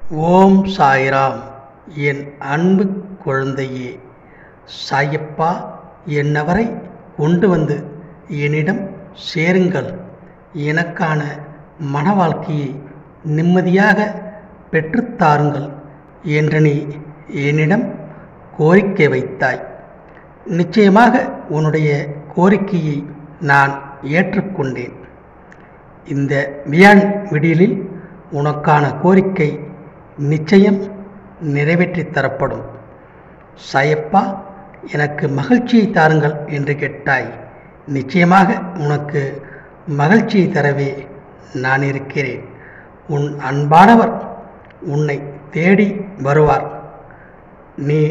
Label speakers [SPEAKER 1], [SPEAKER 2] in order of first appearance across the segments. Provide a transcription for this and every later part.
[SPEAKER 1] ஓம் சாய்ராம் என் அன்பு குழந்தையே சாயப்பா என்னவரை கொண்டு வந்து என்னிடம் சேருங்கள் எனக்கான மன வாழ்க்கையை நிம்மதியாக பெற்றுத்தாருங்கள் என்று நீ என்னிடம் கோரிக்கை வைத்தாய் நிச்சயமாக உன்னுடைய கோரிக்கையை நான் ஏற்றுக்கொண்டேன் இந்த வியான் விடியலில் உனக்கான கோரிக்கை நிச்சயம் நிறைவேற்றித் தரப்படும் சாயப்பா எனக்கு மகிழ்ச்சியை தாருங்கள் என்று கேட்டாய் நிச்சயமாக உனக்கு மகிழ்ச்சியை தரவே நான் இருக்கிறேன் உன் அன்பானவர் உன்னை தேடி வருவார் நீ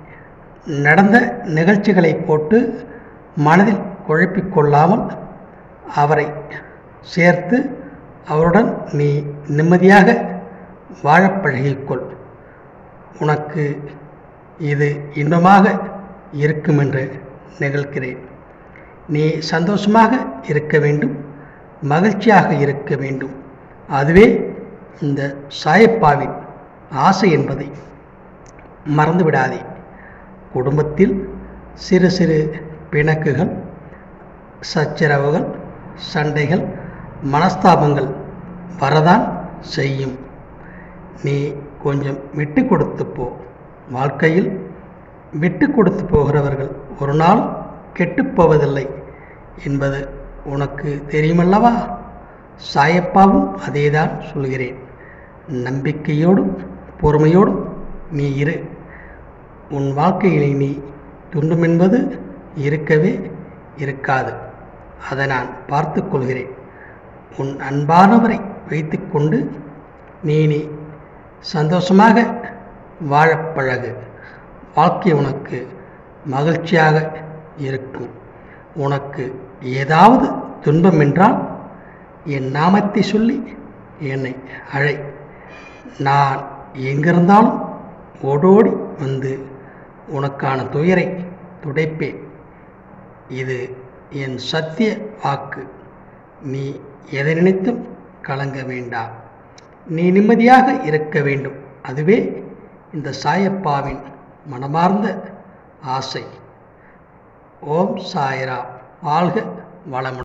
[SPEAKER 1] நடந்த நிகழ்ச்சிகளை போட்டு மனதில் குழப்பிக் கொள்ளாமல் அவரை சேர்த்து அவருடன் நீ நிம்மதியாக வாழப் பழகிக்கொள் உனக்கு இது இன்பமாக இருக்கும் என்று நிகழ்கிறேன் நீ சந்தோஷமாக இருக்க வேண்டும் மகிழ்ச்சியாக இருக்க வேண்டும் அதுவே இந்த சாயப்பாவின் ஆசை என்பதை மறந்துவிடாதே குடும்பத்தில் சிறு சிறு பிணக்குகள் சச்சரவுகள் சண்டைகள் மனஸ்தாபங்கள் வரதான் செய்யும் நீ கொஞ்சம் விட்டு கொடுத்து போ வாழ்க்கையில் விட்டு கொடுத்து போகிறவர்கள் ஒரு நாள் கெட்டுப்போவதில்லை என்பது உனக்கு தெரியுமல்லவா சாயப்பாவும் அதேதான் சொல்கிறேன் நம்பிக்கையோடும் பொறுமையோடும் நீ இரு உன் வாழ்க்கையிலே நீ துன்பம் என்பது இருக்கவே இருக்காது அதை நான் பார்த்து கொள்கிறேன் உன் அன்பானவரை வைத்துக்கொண்டு நீ நீ சந்தோஷமாக வாழப் பழகு வாழ்க்கை உனக்கு மகிழ்ச்சியாக இருக்கும் உனக்கு ஏதாவது துன்பம் என்றால் என் நாமத்தை சொல்லி என்னை அழை நான் எங்கிருந்தாலும் ஓடோடி வந்து உனக்கான துயரை துடைப்பேன் இது என் சத்திய வாக்கு நீ எதை நினைத்தும் கலங்க வேண்டாம் நீ நிம்மதியாக இருக்க வேண்டும் அதுவே இந்த சாயப்பாவின் மனமார்ந்த ஆசை ஓம் சாய்ரா வாழ்க வளமுடன்